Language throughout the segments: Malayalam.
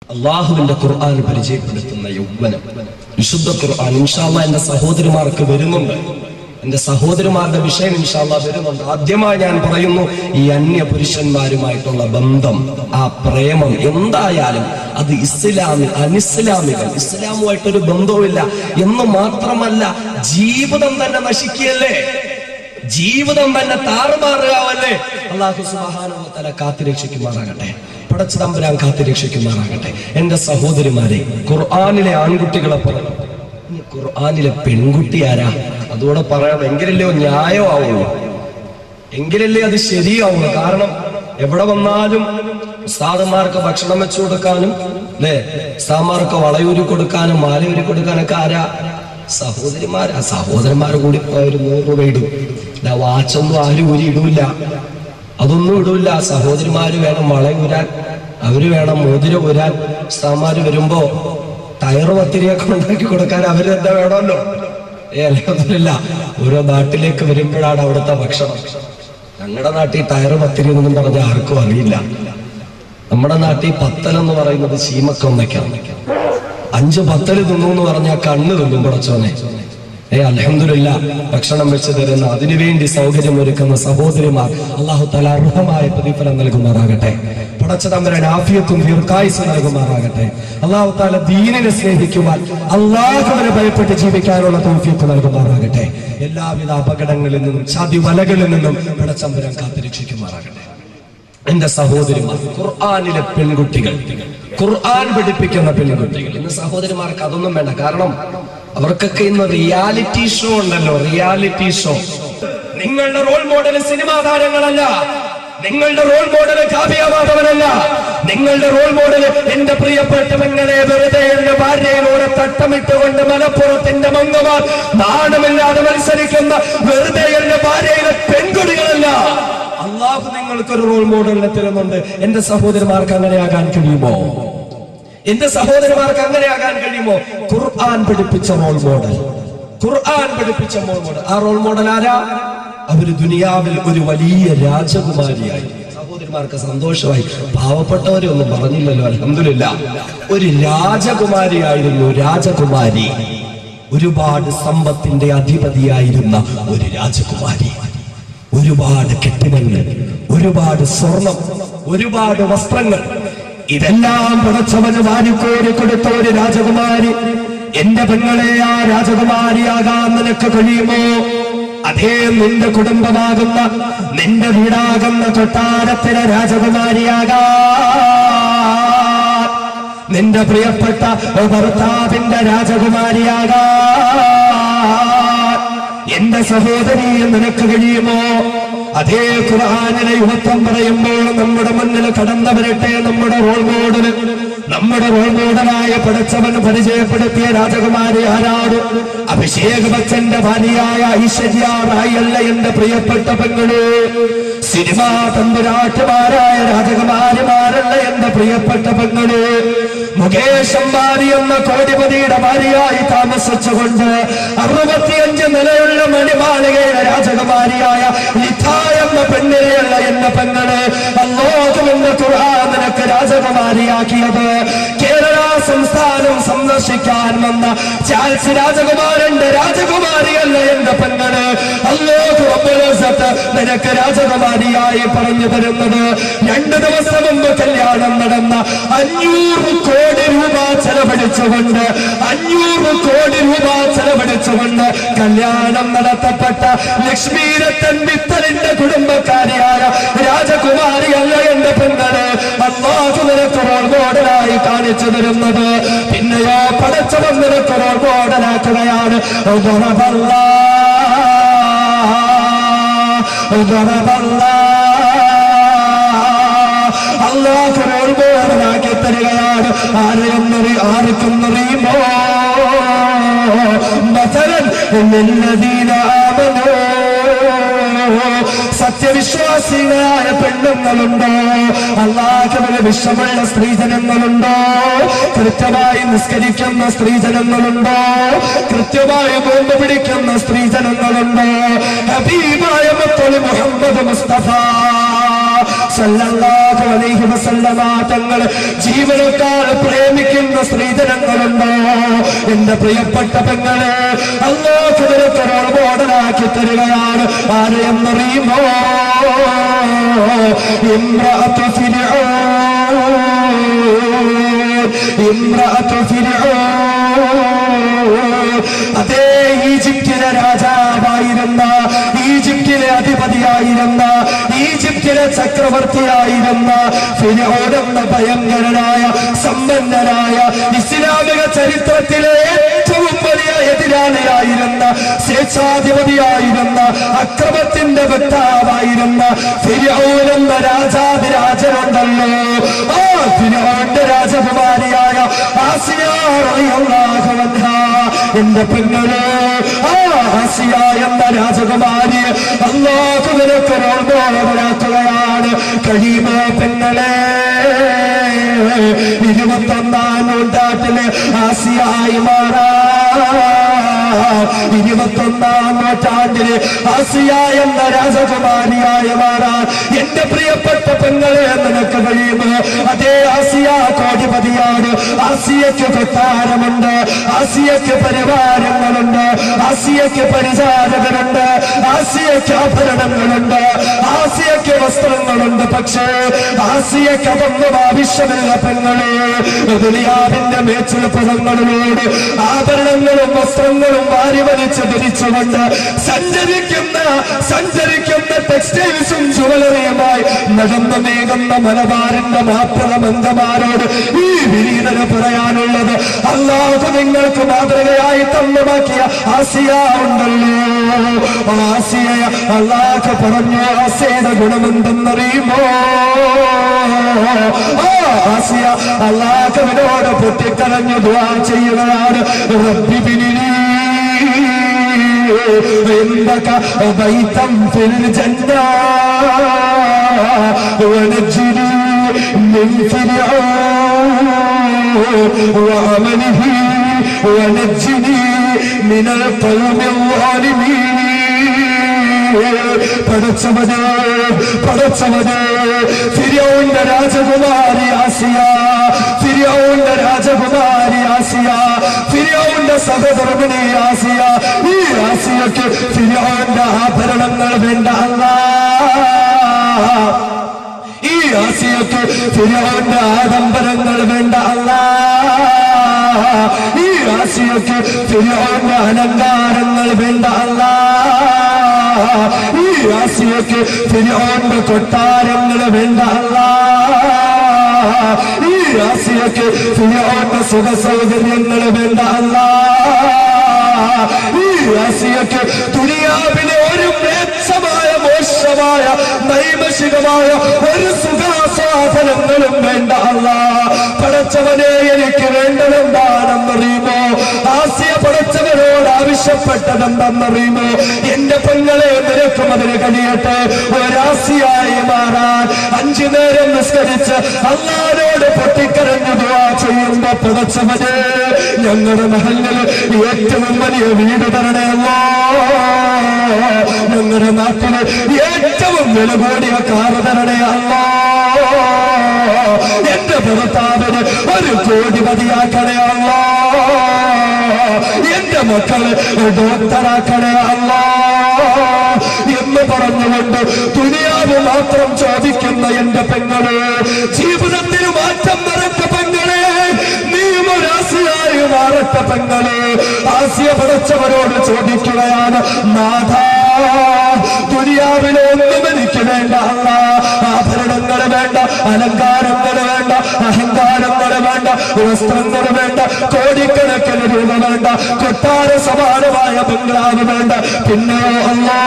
അള്ളാഹുവിന്റെ ഖുർആൻ പരിചയപ്പെടുത്തുന്ന യൗവനം വിശുദ്ധ ഖുർആൻ ഇൻഷാല്ല എന്റെ സഹോദരിമാർക്ക് വരുന്നുണ്ട് എന്റെ സഹോദരിമാരുടെ വിഷയം ഇൻഷാല്ല വരുന്നുണ്ട് ആദ്യമായി ഞാൻ പറയുന്നു ഈ അന്യ പുരുഷന്മാരുമായിട്ടുള്ള ബന്ധം ആ പ്രേമം എന്തായാലും അത് ഇസ്ലാമിൽ അനിസ്ലാമികൾ ഇസ്ലാമുമായിട്ടൊരു ബന്ധവുമില്ല എന്ന് മാത്രമല്ല ജീവിതം തന്നെ നശിക്കുകയല്ലേ ജീവിതം തന്നെ താറുമാറുകാവല്ലേ അള്ളാഹു സുബാനുത്തല കാത്തിരക്ഷിക്കുമാറാകട്ടെ പടച്ചതമ്പുരാൻ കാത്തിരക്ഷിക്കുമാറാകട്ടെ എന്റെ സഹോദരിമാരെ ഖുർആാനിലെ ആൺകുട്ടികളെ പറഞ്ഞു ഇനി ഖുർആാനിലെ പെൺകുട്ടി ആരാ അതുകൂടെ പറയാം എങ്കിലല്ലേ ന്യായമാവുള്ളൂ എങ്കിലല്ലേ അത് ശരിയാവുള്ളൂ കാരണം എവിടെ വന്നാലും ഉസ്താദന്മാർക്ക് ഭക്ഷണം വെച്ചു കൊടുക്കാനും അല്ലേ ഉസ്താദന്മാർക്ക് വളയൂരി കൊടുക്കാനും മാലയൂരി കൊടുക്കാനൊക്കെ ആരാ സഹോദരിമാരാ സഹോദരന്മാർ കൂടി പോയ ഒരു നൂറ് രൂപ ഇടും ഇല്ല വാച്ചൊന്നും ആരും ഊരി ഇടൂല അതൊന്നും ഇടൂല സഹോദരിമാര് വേണം വളയൂരാൻ അവര് വേണം മോതിരം ഊരാൻ ഉസ്താദന്മാര് വരുമ്പോ ടയർ പത്തിരിയൊക്കെ ഉണ്ടാക്കി കൊടുക്കാൻ അവര് എന്താ വേണമല്ലോ ഏ അല്ല ഓരോ നാട്ടിലേക്ക് വരുമ്പോഴാണ് അവിടുത്തെ ഭക്ഷണം ഞങ്ങളുടെ നാട്ടിൽ ടയർ പത്തിരി എന്നൊന്നും പറഞ്ഞ ആർക്കും അറിയില്ല നമ്മുടെ നാട്ടിൽ പത്തൽ എന്ന് പറയുന്നത് ചീമക്കൊന്നയ്ക്കാണ് അഞ്ച് പത്തല് തിന്നു എന്ന് പറഞ്ഞാൽ കണ്ണ് തിന്നും പടച്ചോനെ ഏ അലഹമില്ല ഭക്ഷണം വെച്ച് തരുന്ന അതിനുവേണ്ടി സൗകര്യം ഒരുക്കുന്ന സഹോദരിമാർ അള്ളാഹു തല അർഹമായ പ്രതിഫലം നൽകുമാറാകട്ടെ പടച്ചതമ്പരൻ ആഫിയത്തും ദീർഘായുസ് നൽകുമാറാകട്ടെ അള്ളാഹു താല ദീനിനെ സ്നേഹിക്കുവാൻ അള്ളാഹുവിനെ ഭയപ്പെട്ട് ജീവിക്കാനുള്ള തോഫിയത്ത് നൽകുമാറാകട്ടെ എല്ലാവിധ അപകടങ്ങളിൽ നിന്നും ചതി വലകളിൽ നിന്നും പടച്ചമ്പരൻ കാത്തിരക്ഷിക്കുമാറാകട്ടെ എന്റെ സഹോദരിമാർ ഖുർആാനിലെ പെൺകുട്ടികൾ ഖുർആൻ പഠിപ്പിക്കുന്ന പെൺകുട്ടികൾ ഇന്ന് സഹോദരിമാർക്ക് അതൊന്നും വേണ്ട കാരണം അവർക്കൊക്കെ ഇന്ന് റിയാലിറ്റി ഷോ ഉണ്ടല്ലോ റിയാലിറ്റി ഷോ നിങ്ങളുടെ റോൾ മോഡൽ സിനിമാ താരങ്ങളല്ല നിങ്ങളുടെ റോൾ മോഡൽ കാവ്യമാധവനല്ല നിങ്ങളുടെ റോൾ മോഡൽ എന്റെ പ്രിയപ്പെട്ടവങ്ങളെ വെറുതെ എന്റെ ഭാര്യയിലൂടെ തട്ടമിട്ടുകൊണ്ട് മലപ്പുറത്തിന്റെ മംഗമാർ നാണമില്ലാതെ മത്സരിക്കുന്ന വെറുതെ എന്റെ ഭാര്യയിലെ പെൺകുട്ടികളല്ല അള്ളാഹു നിങ്ങൾക്കൊരു റോൾ മോഡലിനെ തരുന്നുണ്ട് എന്റെ സഹോദരന്മാർക്ക് അങ്ങനെയാകാൻ കഴിയുമോ എന്റെ സഹോദരന്മാർക്ക് അങ്ങനെയാകാൻ കഴിയുമോ ഖുർആൻ പഠിപ്പിച്ച റോൾ മോഡൽ ഖുർആൻ പഠിപ്പിച്ച റോൾ മോഡൽ ആ റോൾ മോഡൽ ആരാ അവര് ദുനിയാവിൽ ഒരു വലിയ രാജകുമാരിയായി സഹോദരന്മാർക്ക് സന്തോഷമായി പാവപ്പെട്ടവരെ ഒന്നും പറഞ്ഞില്ലല്ലോ അലഹമില്ല ഒരു രാജകുമാരിയായിരുന്നു രാജകുമാരി ഒരുപാട് സമ്പത്തിന്റെ അധിപതിയായിരുന്ന ഒരു രാജകുമാരി ഒരുപാട് കെട്ടിടങ്ങൾ ഒരുപാട് സ്വർണം ഒരുപാട് വസ്ത്രങ്ങൾ ഇതെല്ലാം പടച്ചവന് വാരിക്കോരി കൊടുത്ത ഒരു രാജകുമാരി എന്റെ പെങ്ങളെ ആ രാജകുമാരിയാകാൻ നിനക്ക് കഴിയുമോ അതേ നിന്റെ കുടുംബമാകുന്ന നിന്റെ വീടാകുന്ന കൊട്ടാരത്തിലെ രാജകുമാരിയാകാൻ നിന്റെ പ്രിയപ്പെട്ട ഭർത്താവിന്റെ രാജകുമാരിയാകാൻ എന്റെ സഹോദരി നിനക്ക് കഴിയുമോ അതേ ഖുർആാനിലെ യുവത്വം പറയുമ്പോൾ നമ്മുടെ മുന്നിൽ കടന്നു വരട്ടെ നമ്മുടെ റോൾ മോഡൽ നമ്മുടെ റോൾ മോഡലായ പടച്ചവൻ പരിചയപ്പെടുത്തിയ രാജകുമാരി ആരാട് അഭിഷേക് ബച്ചന്റെ ഭാര്യയായ ഐശ്വര്യ റായ് അല്ല എന്റെ പ്രിയപ്പെട്ട പെങ്ങള് സിനിമാ തമ്പുരാട്ടുമാരായ രാജകുമാരിമാരല്ല എന്റെ പ്രിയപ്പെട്ട പെങ്ങള് മുകേഷ് അംബാനി എന്ന കോടിപതിയുടെ ഭാര്യയായി താമസിച്ചുകൊണ്ട് അറുപത്തിയഞ്ച് നിലയുള്ള മണിമാളികയുടെ രാജകുമാരിയായ ലിഥ എന്ന പെണ്ണിനെയുള്ള എന്റെ പെങ്ങള് അല്ലോകമെന്ന ഖുർആൻ നിനക്ക് രാജകുമാരിയാക്കിയത് കേരള സംസ്ഥാനം സന്ദർശിക്കാൻ വന്ന ചാൾസ് രാജകുമാരന്റെ രാജകുമാരിയല്ല എന്റെ പെങ്ങള് അല്ലോക റബ്ബുൽ നിനക്ക് രാജകുമാരിയായി പറഞ്ഞു തരുന്നത് രണ്ടു ദിവസം മുമ്പ് കല്യാണം നടന്ന അഞ്ഞൂറ് കോടി രൂപ ചെലവഴിച്ചുകൊണ്ട് അഞ്ഞൂറ് കോടി രൂപ ചെലവഴിച്ചുകൊണ്ട് കല്യാണം നടത്തപ്പെട്ട ലക്ഷ്മീരത്തൻ മിത്തലിന്റെ കുടുംബക്കാരിയായ രാജകുമാരിയല്ല എന്റെ പെങ്ങള് അള്ളാഹു നിനക്ക് റോൾ മോഡലായി കാണിച്ചു തരുന്നത് പിന്നെയോ പടച്ചവൻ നിനക്ക് റോൾ മോഡലാക്കുകയാണ് അള്ളാഹു റോൾ മോഡലാക്കി തരികയാണ് ആരെയെന്നറി ആർക്കും അറിയുമോ مثلا للذين آمنوا സത്യവിശ്വാസികളായ പെണ്ണുങ്ങളുണ്ടോ അള്ളാഹുവിന് വിഷമുള്ള സ്ത്രീജനങ്ങളുണ്ടോ കൃത്യമായി നിസ്കരിക്കുന്ന സ്ത്രീജനങ്ങളുണ്ടോ കൃത്യമായി ബോംബ് പിടിക്കുന്ന സ്ത്രീജനങ്ങളുണ്ടോ ഹബീബായ മുത്തലി മുഹമ്മദ് മുസ്തഫ സല്ലല്ലാഹു അലൈഹി വസല്ലമ തങ്ങൾ ജീവനക്കാൾ പ്രേമിക്കുന്ന സ്ത്രീജനങ്ങളുണ്ടോ എന്റെ പ്രിയപ്പെട്ട പെങ്ങളെ അള്ളാഹു നിനക്ക് റോൾ മോഡലാക്കി തരികയാണ് ആരെയെന്നറിയുമോ ഇമ്രാത്ത് ഇമ്രാത്ത് അതേ ഈജിപ്തിലെ രാജാവായിരുന്ന ഈജിപ്തിലെ അധിപതിയായിരുന്ന ഈജിപ്തിലെ ചക്രവർത്തിയായിരുന്ന ഫിരോടെന്ന ഭയങ്കരനായ സമ്പന്നനായ ഇസ്ലാമിക ചരിത്രത്തിലെ ഏറ്റവും വലിയ എതിരാളിയായിരുന്ന സ്വേച്ഛാധിപതിയായിരുന്ന അക്രമത്തിന്റെ വക്താവായിരുന്ന ഫിരോനെന്ന രാജാതിരാജനുണ്ടല്ലോ ആ ഫിരോന്റെ രാജകുമാരിയായ ആസിയ റളിയല്ലാഹു അൻഹാ എന്റെ പെങ്ങളെ ആ ആസിയ എന്ന രാജകുമാരി അള്ളാഹു നിനക്ക് റോൾമോളാക്കുകയാണ് കഴിയുമോ പെങ്ങളെ ഇരുപത്തൊന്നാം നൂറ്റാണ്ടില് ആസിയായി മാറാ ഇരുപത്തൊന്നാം നൂറ്റാണ്ടില് ആസിയ എന്ന രാജകുമാരിയായി മാറാൻ എന്റെ പ്രിയപ്പെട്ട പെങ്ങളെ നിനക്ക് കഴിയുമോ അതേ ആസിയ കോടിപതിയാണ് ആസിയക്ക് കൊട്ടാരമുണ്ട് ആസിയക്ക് പരിവാരങ്ങളുണ്ട് ആസിയക്ക് പരിചാരകരുണ്ട് ആസിയക്ക് ആഭരണങ്ങളുണ്ട് ആസിയക്ക് വസ്ത്രങ്ങളുണ്ട് പക്ഷേ ആസിയക്ക് അതൊന്നും ആവശ്യമില്ല പെങ്ങളെ ദുനിയാവിന്റെ മേച്ചിൽ പദങ്ങളിലൂടെ ആഭരണങ്ങളും വസ്ത്രങ്ങളും വാരി വലിച്ച് ധരിച്ചുകൊണ്ട് സഞ്ചരിക്കുന്ന സഞ്ചരിക്കുന്ന ടെക്സ്റ്റൈൽസും ജുവലറിയുമായി നടന്നു നീങ്ങുന്ന മലബാറിന്റെ മാപ്പിള മന്ദമാരോട് ഈ വിനീതന് പറയാനുള്ളത് അള്ളാഹു നിങ്ങൾക്ക് മാതൃകയായി തന്നുമാക്കിയ ആസിയ ഉണ്ടല്ലോ ആസിയ അള്ളാഹ് പറഞ്ഞു ആസിയുടെ ഗുണമെന്തെന്നറിയുമോ ആ ആസിയ അള്ളാഹുവിനോട് പൊട്ടിക്കരഞ്ഞു ദുആ ചെയ്യുകയാണ് റബ്ബി ബിനിനി عندك بيتا في الجنة ونجني من فرعون وعمله ونجني من القوم الظالمين പടച്ചവന് പടച്ചവന് ഫിരോന്റെ രാജകുമാരി ആസിയ ഫിരോന്റെ രാജകുമാരി ആസിയ ഫിരോന്റെ സഹധർമ്മിണി ആസിയ ഈ ആസിയക്ക് ഫിരോന്റെ ആഭരണങ്ങൾ വേണ്ട അല്ലാ ഈ ആസിയക്ക് ഫിരോന്റെ ആഡംബരങ്ങൾ വേണ്ട അല്ലാ ഈ ആസിയക്ക് ഫിരോന്റെ അലങ്കാരങ്ങൾ വേണ്ട അല്ലാ ഈ ആസിയക്ക് ഫിരോന്റെ കൊട്ടാരങ്ങൾ വേണ്ട അല്ലാ ഈ ആസിയക്ക് ഫിരോന്റെ സുഖ സൗകര്യങ്ങൾ വേണ്ട അല്ലാ ഈ ആസിയക്ക് ദുനിയാവിലെ ഒരു മ്ലേച്ഛമായ മോശമായ നൈമഷികമായ ഒരു സുഖാസ്വാദനങ്ങളും വേണ്ട അല്ല പടച്ചവനെ എനിക്ക് വേണ്ടതെന്താണെന്നറിയുമോ ആസിയ പടച്ചവനോട് ആവശ്യപ്പെട്ടതെന്തെന്നറിയുമോ എന്റെ പെങ്ങളെ നിരക്കും അതിന് കഴിയട്ടെ ഒരാസിയായി മാറാൻ അഞ്ചു നേരം നിസ്കരിച്ച് അള്ളാരോട് പൊട്ടിക്കരഞ്ഞു ദുആ ചെയ്യുമ്പോ പടച്ചവനെ ഞങ്ങളുടെ മഹലിൽ ഏറ്റവും വലിയ വീട് തരണമല്ലോ ഞങ്ങളുടെ നാട്ടില് ഏറ്റവും വില കൂടിയ കാറ് തരണേ അല്ലോ എന്റെ ഭർത്താവിന് ഒരു കോടി മതിയാക്കണേ അല്ലോ എന്റെ മക്കള് ഡോക്ടറാക്കണേ അല്ലോ എന്ന് പറഞ്ഞുകൊണ്ട് ദുനിയാവ് മാത്രം ചോദിക്കുന്ന എന്റെ പെങ്ങള് ജീവിതത്തിന് മാറ്റം വരട്ടെ പെങ്ങളെ നീയും ഒരാശയായി മാറട്ടെ പെങ്ങള് ആശയ പടച്ചവരോട് ചോദിക്കുകയാണ് നാഥ ദുനിയാവിലെ ഒന്നും എനിക്ക് വേണ്ട അല്ല ആഭരണങ്ങൾ വേണ്ട അലങ്കാരങ്ങൾ വേണ്ട അഹങ്കാരങ്ങൾ വേണ്ട വസ്ത്രങ്ങൾ വേണ്ട കോടിക്കണക്കിന് രൂപ വേണ്ട കൊട്ടാര സമാനമായ ബംഗ്ലാവ് വേണ്ട പിന്നെ അല്ലാ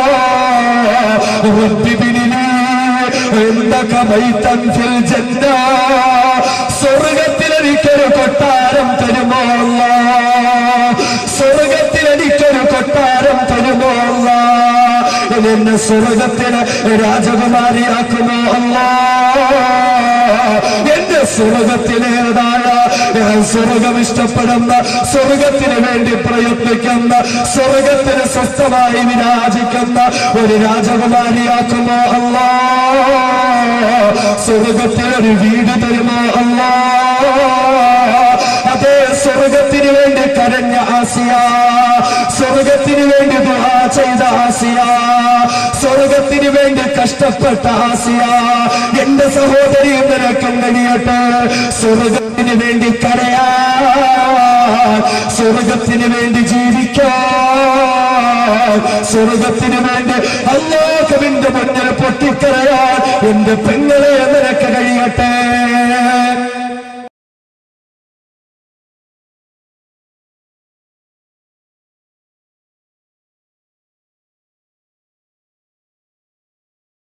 റബ്ബി ബിനിനി എന്തൊക്കെ ബൈത്തൻ ഫിൽ ജന്ന സ്വർഗത്തിൽ എനിക്കൊരു കൊട്ടാരം തരുമോ അല്ലാ സ്വർഗത്തിൽ എനിക്കൊരു കൊട്ടാരം തരുമോ അല്ലാ എന്നെ സ്വർഗത്തിന് രാജകുമാരിയാക്കുമോ അല്ലാ എന്റെ സ്വർഗത്തിലേതായ ഞാൻ സ്വർഗം ഇഷ്ടപ്പെടുന്ന സ്വർഗത്തിന് വേണ്ടി പ്രയത്നിക്കുന്ന സ്വർഗത്തിന് സ്വസ്ഥമായി വിരാജിക്കുന്ന ഒരു രാജകുമാരിയാക്കുമോ അല്ലാ സ്വർഗത്തിനൊരു വീട് തരുമോ അല്ലാ അതേ സ്വർഗത്തിന് വേണ്ടി കരഞ്ഞ ആസിയ സ്വർഗത്തിന് വേണ്ടി ദുആ ചെയ്ത ആസിയ സ്വർഗത്തിന് വേണ്ടി കഷ്ടപ്പെട്ട ആസിയ എന്റെ സഹോദരി നിനക്കും കഴിയട്ടെ സ്വർഗത്തിന് വേണ്ടി കരയാ സ്വർഗത്തിന് വേണ്ടി ജീവിക്കാൻ സ്വർഗത്തിന് വേണ്ടി അല്ലാഹുവിന്റെ മുന്നിൽ പൊട്ടിക്കരയാൻ എന്റെ പെങ്ങളെ